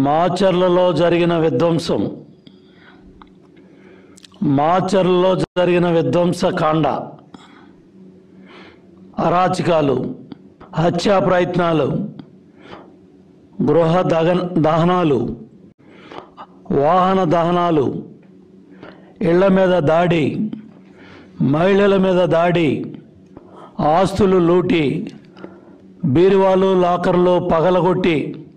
మాచర్లలో జరిగిన విధ్వంసం మాచర్లలో జరిగిన విధ్వంసకాండ అరాచకాలు హత్యా ప్రయత్నాలు గృహ దగ దహనాలు వాహన దహనాలు ఇళ్ల మీద దాడి మహిళల మీద దాడి ఆస్తులు లూటి బీరువాలు లాకర్లు పగలగొట్టి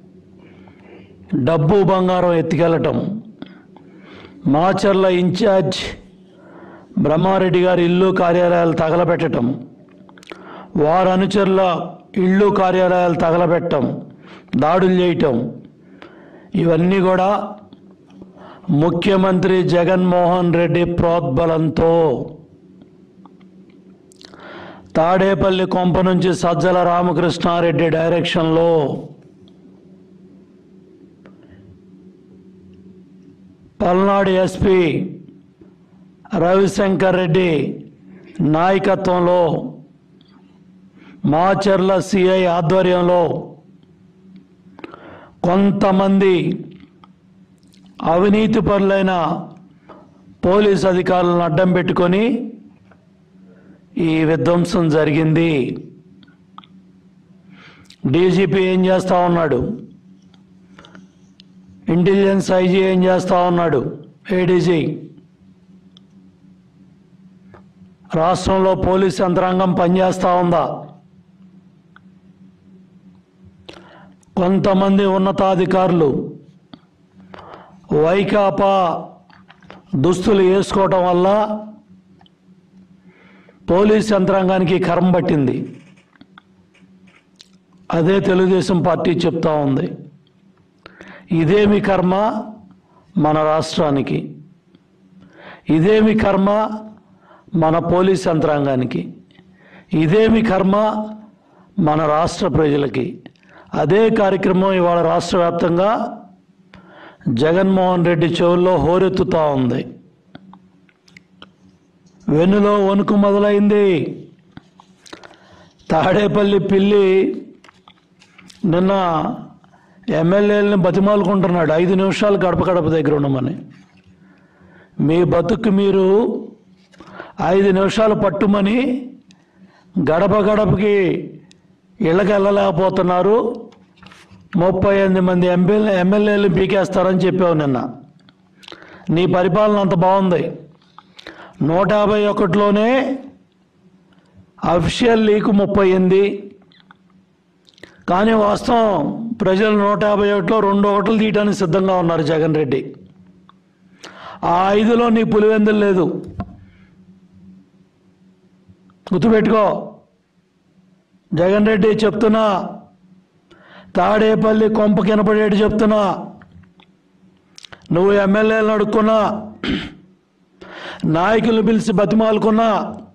డబ్బు బంగారం ఎత్తుకెళ్ళటం మాచర్ల ఇన్ఛార్జ్ బ్రహ్మారెడ్డి గారి ఇల్లు కార్యాలయాలు తగలబెట్టడం వారి అనుచరుల ఇళ్ళు కార్యాలయాలు తగలబెట్టడం దాడులు చేయటం ఇవన్నీ కూడా ముఖ్యమంత్రి జగన్మోహన్ రెడ్డి ప్రోద్బలంతో తాడేపల్లి కొంప నుంచి సజ్జల రామకృష్ణారెడ్డి డైరెక్షన్లో పల్నాడు ఎస్పీ రవిశంకర్ రెడ్డి నాయకత్వంలో మాచర్ల సిఐ ఆధ్వర్యంలో కొంతమంది అవినీతి పరులైన పోలీస్ అధికారులను అడ్డం పెట్టుకొని ఈ విధ్వంసం జరిగింది డీజీపీ ఏం చేస్తా ఉన్నాడు ఇంటెలిజెన్స్ ఐజీ ఏం చేస్తా ఉన్నాడు ఏడీజీ రాష్ట్రంలో పోలీస్ యంత్రాంగం పనిచేస్తూ ఉందా కొంతమంది ఉన్నతాధికారులు వైకాపా దుస్తులు వేసుకోవటం వల్ల పోలీస్ యంత్రాంగానికి కర్మ పట్టింది అదే తెలుగుదేశం పార్టీ చెప్తా ఉంది ఇదేమి కర్మ మన రాష్ట్రానికి ఇదేమి కర్మ మన పోలీస్ యంత్రాంగానికి ఇదేమి కర్మ మన రాష్ట్ర ప్రజలకి అదే కార్యక్రమం ఇవాళ రాష్ట్ర వ్యాప్తంగా జగన్మోహన్ రెడ్డి చెవుల్లో హోరెత్తుతూ ఉంది వెన్నులో వణుకు మొదలైంది తాడేపల్లి పిల్లి నిన్న ఎమ్మెల్యేలని బతిమాలుకుంటున్నాడు ఐదు నిమిషాలు గడప గడప దగ్గర ఉండమని మీ బతుకు మీరు ఐదు నిమిషాలు పట్టుమని గడప గడపకి ఇళ్ళకి వెళ్ళలేకపోతున్నారు ముప్పై ఎనిమిది మంది ఎంపీలు ఎమ్మెల్యేలు పీకేస్తారని చెప్పావు నిన్న నీ పరిపాలన అంత బాగుంది నూట యాభై ఒకటిలోనే అఫిషియల్ లీక్ ముప్పై ఎనిమిది కానీ వాస్తవం ప్రజలు నూట యాభై ఒకటిలో రెండు ఒకట్లు తీయడానికి సిద్ధంగా ఉన్నారు జగన్ రెడ్డి ఆ ఐదులో నీ పులివెందులు లేదు గుర్తుపెట్టుకో జగన్ రెడ్డి చెప్తున్నా తాడేపల్లి కొంప కినపడేటి చెప్తున్నా నువ్వు ఎమ్మెల్యేలను అడుక్కున్నా నాయకులు పిలిచి బతిమాలుకున్నా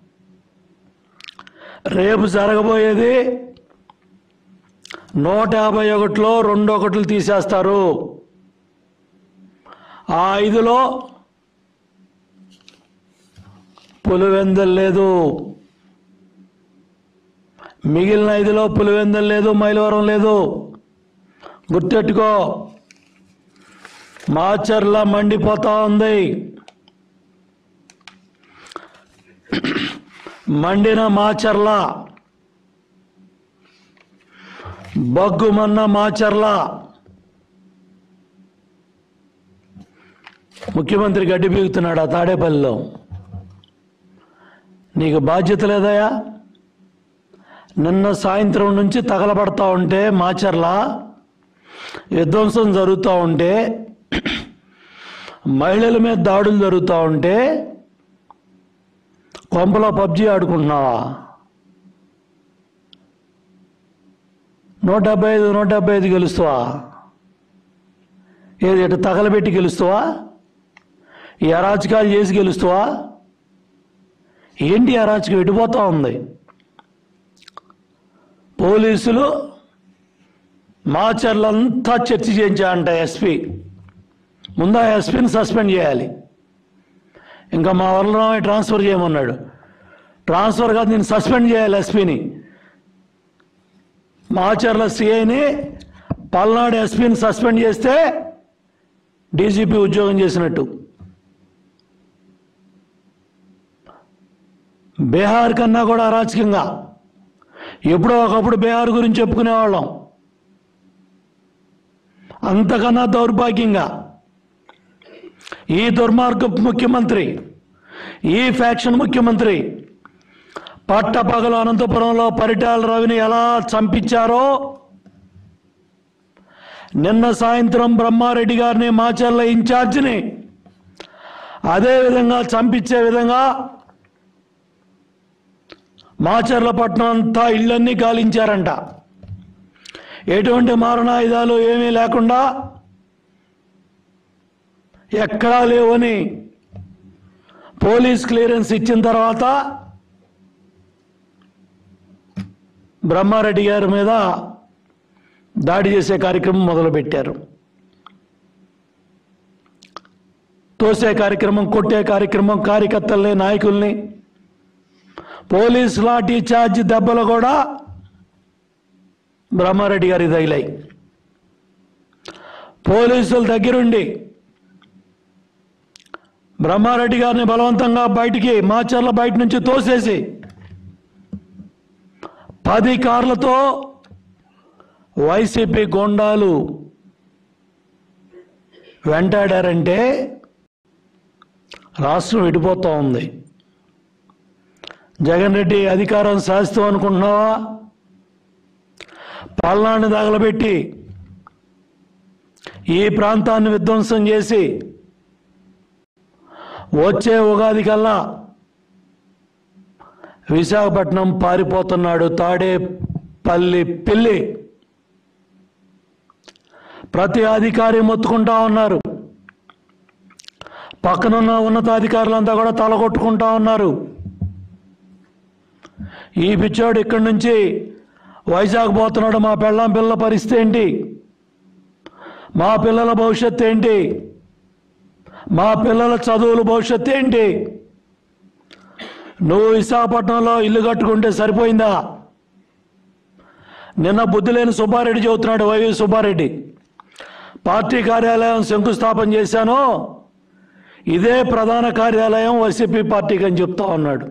రేపు జరగబోయేది నూట యాభై ఒకటిలో రెండు ఒకట్లు తీసేస్తారు ఆ ఐదులో పులివెందలు లేదు మిగిలిన ఐదులో పులివెందలు లేదు మైలవరం లేదు గుర్తెట్టుకో మాచర్ల మండిపోతా ఉంది మండిన మాచర్ల బగ్గుమన్న మాచర్ల ముఖ్యమంత్రి గడ్డి పీగుతున్నాడు ఆ తాడేపల్లిలో నీకు బాధ్యత లేదయా నిన్న సాయంత్రం నుంచి తగలబడతా ఉంటే మాచర్ల విధ్వంసం జరుగుతూ ఉంటే మహిళల మీద దాడులు జరుగుతూ ఉంటే కొంపలో పబ్జీ ఆడుకుంటున్నావా నూట డెబ్బై ఐదు నూట డెబ్బై ఐదు గెలుస్తావా ఏది ఇటు తగలబెట్టి గెలుస్తావా ఈ అరాచకాలు చేసి గెలుస్తావా ఏంటి అరాచకం ఎటుపోతా ఉంది పోలీసులు మాచర్లంతా చర్చ చేయించారంట ఎస్పీ ముందు ఆ ఎస్పీని సస్పెండ్ చేయాలి ఇంకా మా వరలరామయ్య ట్రాన్స్ఫర్ చేయమన్నాడు ట్రాన్స్ఫర్ కాదు నేను సస్పెండ్ చేయాలి ఎస్పీని మాచర్ల సిఐని పల్నాడు ఎస్పీని సస్పెండ్ చేస్తే డీజీపీ ఉద్యోగం చేసినట్టు బీహార్ కన్నా కూడా అరాచకంగా ఎప్పుడో ఒకప్పుడు బీహార్ గురించి చెప్పుకునేవాళ్ళం అంతకన్నా దౌర్భాగ్యంగా ఈ దుర్మార్గ ముఖ్యమంత్రి ఈ ఫ్యాక్షన్ ముఖ్యమంత్రి పట్టపగలు అనంతపురంలో పరిటాల రవిని ఎలా చంపించారో నిన్న సాయంత్రం బ్రహ్మారెడ్డి గారిని మాచర్ల ఇన్ఛార్జిని అదే విధంగా చంపించే విధంగా మాచర్ల పట్నం అంతా ఇళ్ళన్నీ గాలించారంట ఎటువంటి మారణాయుధాలు ఏమీ లేకుండా ఎక్కడా లేవని పోలీస్ క్లియరెన్స్ ఇచ్చిన తర్వాత బ్రహ్మారెడ్డి గారి మీద దాడి చేసే కార్యక్రమం మొదలుపెట్టారు తోసే కార్యక్రమం కొట్టే కార్యక్రమం కార్యకర్తల్ని నాయకుల్ని పోలీస్ లాఠీ చార్జ్ దెబ్బలు కూడా బ్రహ్మారెడ్డి గారి తగిలాయి పోలీసుల దగ్గరుండి బ్రహ్మారెడ్డి గారిని బలవంతంగా బయటికి మాచర్ల బయట నుంచి తోసేసి పది కార్లతో వైసీపీ గొండాలు వెంటాడారంటే రాష్ట్రం విడిపోతూ ఉంది జగన్ రెడ్డి అధికారం శాస్త్రం అనుకుంటున్నావా పల్నాన్ని తగలబెట్టి ఈ ప్రాంతాన్ని విధ్వంసం చేసి వచ్చే ఉగాది కల్లా విశాఖపట్నం పారిపోతున్నాడు తాడేపల్లి పిల్లి ప్రతి అధికారి మొత్తుకుంటా ఉన్నారు పక్కనున్న ఉన్నతాధికారులంతా కూడా తలగొట్టుకుంటా ఉన్నారు ఈ పిచ్చోడు ఇక్కడి నుంచి వైజాగ్ పోతున్నాడు మా పెళ్ళాం పిల్లల పరిస్థితి ఏంటి మా పిల్లల భవిష్యత్తు ఏంటి మా పిల్లల చదువుల భవిష్యత్తు ఏంటి నువ్వు విశాఖపట్నంలో ఇల్లు కట్టుకుంటే సరిపోయిందా నిన్న బుద్ధి లేని సుబ్బారెడ్డి చెబుతున్నాడు వైవి సుబ్బారెడ్డి పార్టీ కార్యాలయం శంకుస్థాపన చేశాను ఇదే ప్రధాన కార్యాలయం వైసీపీ పార్టీకి అని చెప్తా ఉన్నాడు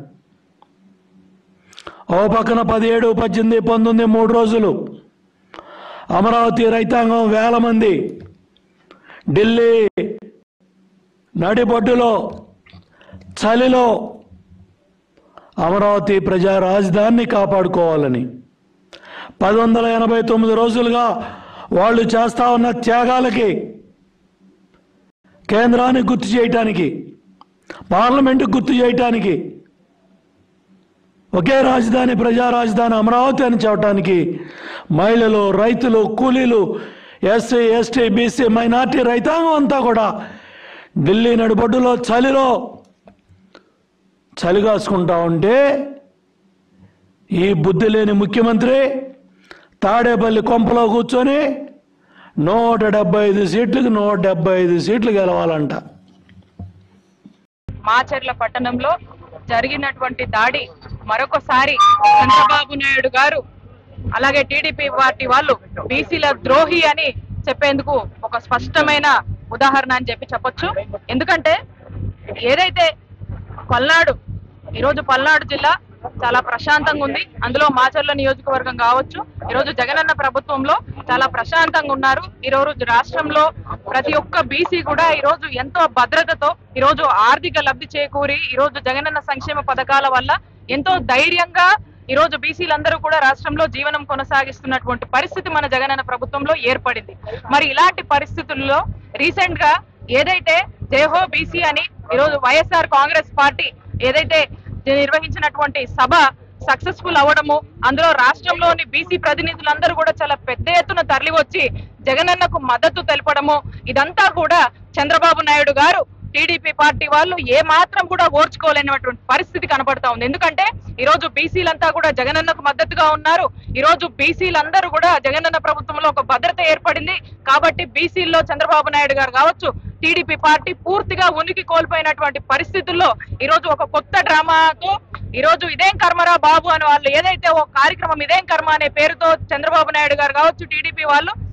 ఓ పక్కన పదిహేడు పద్దెనిమిది పంతొమ్మిది మూడు రోజులు అమరావతి రైతాంగం వేల మంది ఢిల్లీ నడిబొడ్డులో చలిలో అమరావతి ప్రజా రాజధానిని కాపాడుకోవాలని పది వందల ఎనభై తొమ్మిది రోజులుగా వాళ్ళు చేస్తా ఉన్న త్యాగాలకి కేంద్రాన్ని గుర్తు చేయటానికి పార్లమెంటు గుర్తు చేయటానికి ఒకే రాజధాని ప్రజా రాజధాని అమరావతి అని చెప్పడానికి మహిళలు రైతులు కూలీలు ఎస్సీ ఎస్టీ బీసీ మైనార్టీ రైతాంగం అంతా కూడా ఢిల్లీ నడిబొడ్డులో చలిలో చలి కాసుకుంటా ఉంటే ఈ బుద్ధి లేని ముఖ్యమంత్రి తాడేపల్లి కొంపలో కూర్చొని నూట డెబ్బై ఐదు సీట్లకు నూట డెబ్బై ఐదు సీట్లు గెలవాలంట మాచర్ల పట్టణంలో జరిగినటువంటి దాడి మరొకసారి చంద్రబాబు నాయుడు గారు అలాగే టీడీపీ పార్టీ వాళ్ళు బీసీల ద్రోహి అని చెప్పేందుకు ఒక స్పష్టమైన ఉదాహరణ అని చెప్పి చెప్పొచ్చు ఎందుకంటే ఏదైతే పల్నాడు ఈరోజు పల్నాడు జిల్లా చాలా ప్రశాంతంగా ఉంది అందులో మాచర్ల నియోజకవర్గం కావచ్చు ఈరోజు జగనన్న ప్రభుత్వంలో చాలా ప్రశాంతంగా ఉన్నారు ఈరోజు రాష్ట్రంలో ప్రతి ఒక్క బీసీ కూడా ఈరోజు ఎంతో భద్రతతో ఈరోజు ఆర్థిక లబ్ధి చేకూరి ఈరోజు జగనన్న సంక్షేమ పథకాల వల్ల ఎంతో ధైర్యంగా ఈరోజు బీసీలందరూ కూడా రాష్ట్రంలో జీవనం కొనసాగిస్తున్నటువంటి పరిస్థితి మన జగనన్న ప్రభుత్వంలో ఏర్పడింది మరి ఇలాంటి పరిస్థితుల్లో రీసెంట్ గా ఏదైతే జయహో బీసీ అని ఈరోజు వైఎస్ఆర్ కాంగ్రెస్ పార్టీ ఏదైతే నిర్వహించినటువంటి సభ సక్సెస్ఫుల్ అవ్వడము అందులో రాష్ట్రంలోని బీసీ ప్రతినిధులందరూ కూడా చాలా పెద్ద ఎత్తున తరలి వచ్చి జగనన్నకు మద్దతు తెలపడము ఇదంతా కూడా చంద్రబాబు నాయుడు గారు టీడీపీ పార్టీ వాళ్ళు ఏ మాత్రం కూడా ఓర్చుకోలేనటువంటి పరిస్థితి కనబడతా ఉంది ఎందుకంటే ఈ రోజు బీసీలంతా కూడా జగనన్నకు మద్దతుగా ఉన్నారు ఈ రోజు బీసీలందరూ కూడా జగనన్న ప్రభుత్వంలో ఒక భద్రత ఏర్పడింది కాబట్టి బీసీల్లో చంద్రబాబు నాయుడు గారు కావచ్చు టీడీపీ పార్టీ పూర్తిగా ఉనికి కోల్పోయినటువంటి పరిస్థితుల్లో ఈ రోజు ఒక కొత్త డ్రామాతో ఈ రోజు ఇదేం కర్మరా బాబు అని వాళ్ళు ఏదైతే ఒక కార్యక్రమం ఇదేం కర్మ అనే పేరుతో చంద్రబాబు నాయుడు గారు కావచ్చు టీడీపీ వాళ్ళు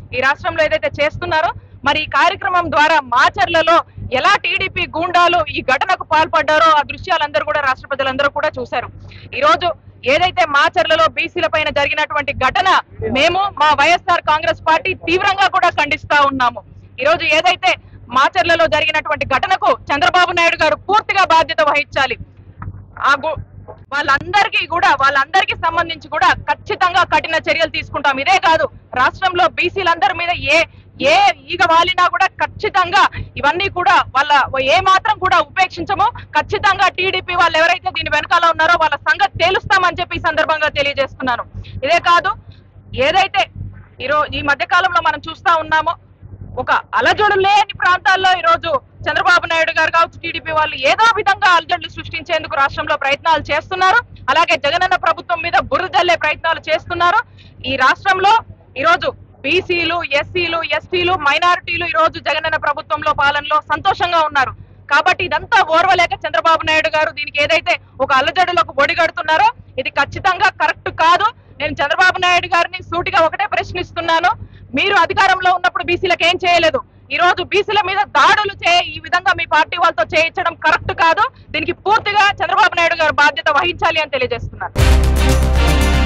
ఈ రాష్ట్రంలో ఏదైతే చేస్తున్నారో మరి ఈ కార్యక్రమం ద్వారా మాచర్లలో ఎలా టీడీపీ గూండాలు ఈ ఘటనకు పాల్పడ్డారో ఆ దృశ్యాలందరూ కూడా రాష్ట్ర ప్రజలందరూ కూడా చూశారు ఈ రోజు ఏదైతే మాచర్లలో బీసీల పైన జరిగినటువంటి ఘటన మేము మా వైఎస్ఆర్ కాంగ్రెస్ పార్టీ తీవ్రంగా కూడా ఖండిస్తా ఉన్నాము ఈ రోజు ఏదైతే మాచర్లలో జరిగినటువంటి ఘటనకు చంద్రబాబు నాయుడు గారు పూర్తిగా బాధ్యత వహించాలి ఆ గు- వాళ్ళందరికీ కూడా వాళ్ళందరికీ సంబంధించి కూడా ఖచ్చితంగా కఠిన చర్యలు తీసుకుంటాం ఇదే కాదు రాష్ట్రంలో బీసీలందరి మీద ఏ ఏ ఈగ వాలినా కూడా ఖచ్చితంగా ఇవన్నీ కూడా వాళ్ళ ఏ మాత్రం కూడా ఉపేక్షించము ఖచ్చితంగా టీడీపీ వాళ్ళు ఎవరైతే దీని వెనకాల ఉన్నారో వాళ్ళ సంగతి తేలుస్తామని చెప్పి ఈ సందర్భంగా తెలియజేస్తున్నాను ఇదే కాదు ఏదైతే ఈరోజు ఈ మధ్య కాలంలో మనం చూస్తా ఉన్నామో ఒక అలజడు లేని ప్రాంతాల్లో ఈ రోజు చంద్రబాబు నాయుడు గారు కావచ్చు టీడీపీ వాళ్ళు ఏదో విధంగా అలజడులు సృష్టించేందుకు రాష్ట్రంలో ప్రయత్నాలు చేస్తున్నారు అలాగే జగనన్న ప్రభుత్వం మీద బురద జల్లే ప్రయత్నాలు చేస్తున్నారు ఈ రాష్ట్రంలో ఈ రోజు బీసీలు ఎస్సీలు ఎస్టీలు మైనారిటీలు ఈ రోజు జగనన్న ప్రభుత్వంలో పాలనలో సంతోషంగా ఉన్నారు కాబట్టి ఇదంతా ఓర్వలేక చంద్రబాబు నాయుడు గారు దీనికి ఏదైతే ఒక అలజడులకు ఒడిగడుతున్నారో ఇది ఖచ్చితంగా కరెక్ట్ కాదు నేను చంద్రబాబు నాయుడు గారిని సూటిగా ఒకటే ప్రశ్నిస్తున్నాను మీరు అధికారంలో ఉన్నప్పుడు బీసీలకు ఏం చేయలేదు ఈ రోజు బీసీల మీద దాడులు చే ఈ విధంగా మీ పార్టీ వాళ్ళతో చేయించడం కరెక్ట్ కాదు దీనికి పూర్తిగా చంద్రబాబు నాయుడు గారు బాధ్యత వహించాలి అని తెలియజేస్తున్నారు